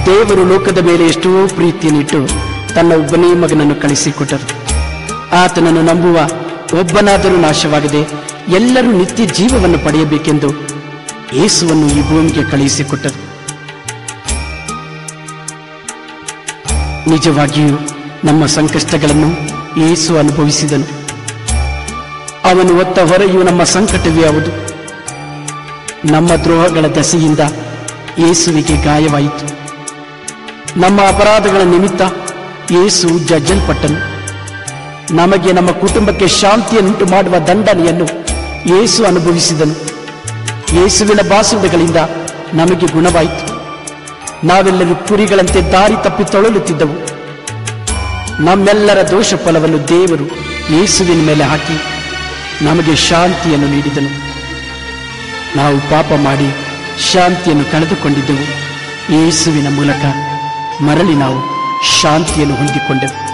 ದೇವರು ಲೋಕದ ಮೇಲೆ ಎಷ್ಟೋ ಪ್ರೀತಿಯನ್ನಿಟ್ಟು ತನ್ನ ಒಬ್ಬನೇ ಮಗನನ್ನು ಕಳಿಸಿಕೊಟ್ಟರು ಆತನನ್ನು ನಂಬುವ ಒಬ್ಬನಾದರೂ ನಾಶವಾಗದೆ ಎಲ್ಲರೂ ನಿತ್ಯ ಜೀವವನ್ನು ಪಡೆಯಬೇಕೆಂದು ಯೇಸುವನ್ನು ಈ ಭೂಮಿಗೆ ಕಳುಹಿಸಿಕೊಟ್ಟರು ನಿಜವಾಗಿಯೂ ನಮ್ಮ ಸಂಕಷ್ಟಗಳನ್ನು ಯೇಸು ಅನುಭವಿಸಿದನು ಅವನು ಹೊತ್ತ ಹೊರೆಯು ನಮ್ಮ ಸಂಕಟವೇ ಹೌದು ನಮ್ಮ ದ್ರೋಹಗಳ ದಸೆಯಿಂದ ಯೇಸುವಿಗೆ ಗಾಯವಾಯಿತು ನಮ್ಮ ಅಪರಾಧಗಳ ನಿಮಿತ್ತ ಯೇಸು ಜಜ್ಜಲ್ಪಟ್ಟನು ನಮಗೆ ನಮ್ಮ ಕುಟುಂಬಕ್ಕೆ ಶಾಂತಿಯನ್ನುಂಟು ಮಾಡುವ ದಂಡನೆಯನ್ನು ಯೇಸು ಅನುಭವಿಸಿದನು ಯೇಸುವಿನ ಬಾಸುಂಡೆಗಳಿಂದ ನಮಗೆ ಗುಣವಾಯಿತು ನಾವೆಲ್ಲರೂ ಕುರಿಗಳಂತೆ ದಾರಿ ತಪ್ಪಿ ತೊಳಲುತ್ತಿದ್ದವು ನಮ್ಮೆಲ್ಲರ ದೋಷ ಫಲವನ್ನು ದೇವರು ಯೇಸುವಿನ ಮೇಲೆ ಹಾಕಿ ನಮಗೆ ಶಾಂತಿಯನ್ನು ನೀಡಿದನು ನಾವು ಪಾಪ ಮಾಡಿ ಶಾಂತಿಯನ್ನು ಕಳೆದುಕೊಂಡಿದ್ದೆವು ಯೇಸುವಿನ ಮೂಲಕ ಮರಳಿ ನಾವು ಶಾಂತಿಯನ್ನು ಹೊಂದಿಕೊಂಡೆವು